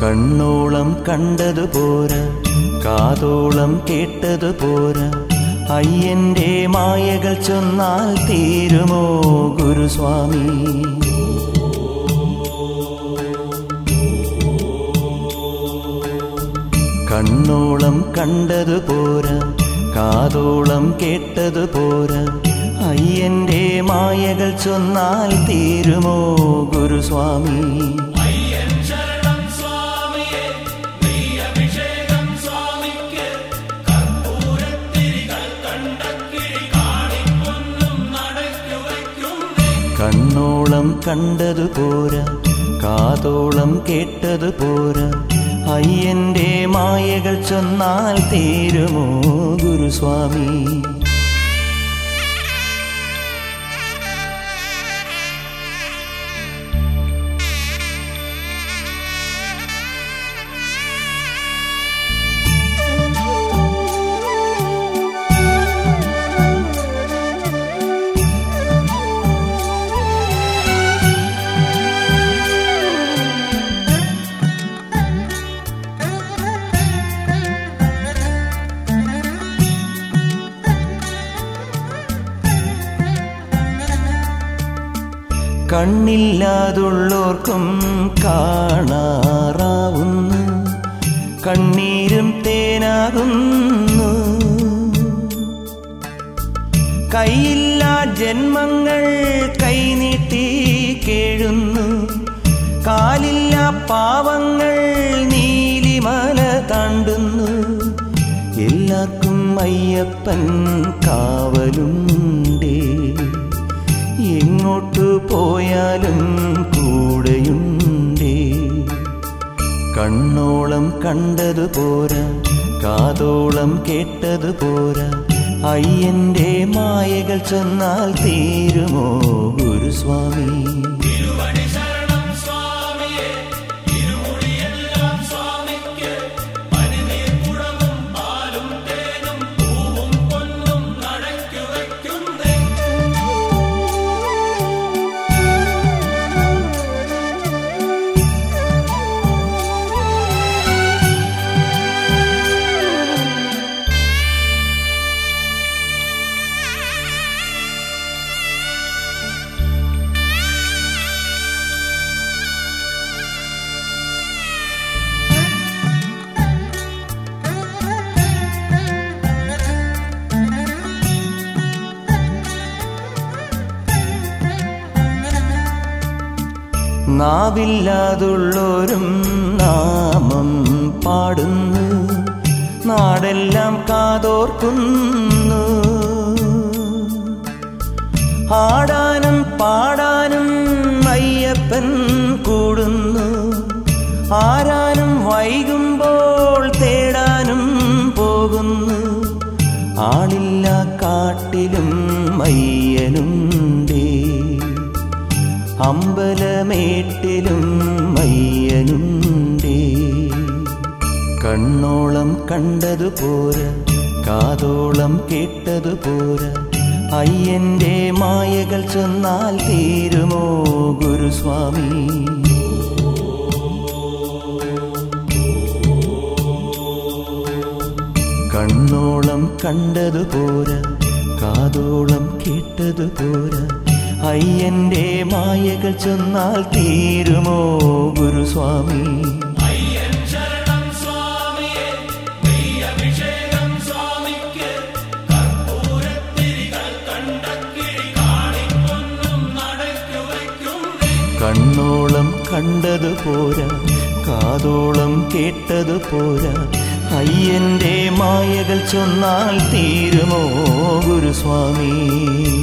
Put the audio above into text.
കണ്ണോളം കണ്ടതു പോരാ കാതോളം കേട്ടതു പോരാ അയ്യന്റെ മായകൾ ചൊന്നാൽ തീരുമോ ഗുരുസ്വാമി കണ്ണോളം കണ്ടതു പോരാ കാതോളം കേട്ടതു പോരാ അയ്യന്റെ മായകൾ ചൊന്നാൽ തീരുമോ ഗുരുസ്വാമി അയ്യൻ ശരണം സ്വാമിയെ നെയ്യഭിഷേകം സ്വാമിക്ക് കർപ്പൂരത്തിരികൾ കണ്ടക്കിഴി കാണിപ്പൊന്നും നടക്കു വയ്ക്കുന്നേ കണ്ണോളം കണ്ടതു പോരാ കാതോളം കേട്ടതു പോരാ അയ്യന്റെ മായകൾ ചൊന്നാൽ തീരുമോ ഗുരുസ്വാമി കണ്ണില്ലാതുള്ളോർക്കും കാണാറാവുന്നു കണ്ണീരും തേനാകുന്നു കൈയില്ലാ ജന്മങ്ങൾ കൈനീട്ടി കേഴുന്നു കാലില്ല പാവങ്ങൾ നീലിമല താണ്ടുന്നു എല്ലാവർക്കും അയ്യപ്പൻ കാവലുണ്ടേ എങ്ങോട്ടു പോയാലും കൂടെയുണ്ടേ കണ്ണോളം കണ്ടതു പോരാ കാതോളം കേട്ടതു പോരാ അയ്യന്റെ മായകൾ ചെന്നാൽ തീരുമോ ഗുരുസ്വാമി തിരുവടി ശരണം സ്വാമിയെ ഇരുമുടിയെല്ലാം സ്വാമിക്ക് പനിനീർ കുടവും പാലും തേനും പൂവും പൊന്നും നടക്കു വയ്ക്കുന്നേ നാവില്ലാതുള്ളോരും നാമം പാടുന്നു നാടെല്ലാം കാതോർക്കുന്നു ആടാനും പാടാനും അയ്യപ്പൻ കൂടുന്നു ആരാനും വൈകുമ്പോൾ തേടാനും പോകുന്നു ആളില്ല കാട്ടിലും അയ്യനുണ്ടേ അമ്പലമേട്ടിലും മയ്യനുണ്ടേ കണ്ണോളം കണ്ടതു പോരാ കാതോളം കേട്ടതു പോരാ അയ്യന്റെ മായകൾ ചൊന്നാൽ തീരുമോ ഗുരുസ്വാമി കണ്ണോളം കണ്ടതു പോരാ കാതോളം കേട്ടതു പോരാ അയ്യന്റെ മായകൾ ചൊന്നാൽ തീരുമോ ഗുരുസ്വാമി അയ്യൻ ശരണം സ്വാമിയെ നെയ്യഭിഷേകം സ്വാമിക്ക് കർപ്പൂരത്തിരികൾ കണ്ടക്കിഴി കാണിപ്പൊന്നും നടക്കു വയ്ക്കുന്നേ കണ്ണോളം കണ്ടതു പോരാ കാതോളം കേട്ടതു പോരാ അയ്യന്റെ മായകൾ ചൊന്നാൽ തീരുമോ ഗുരുസ്വാമി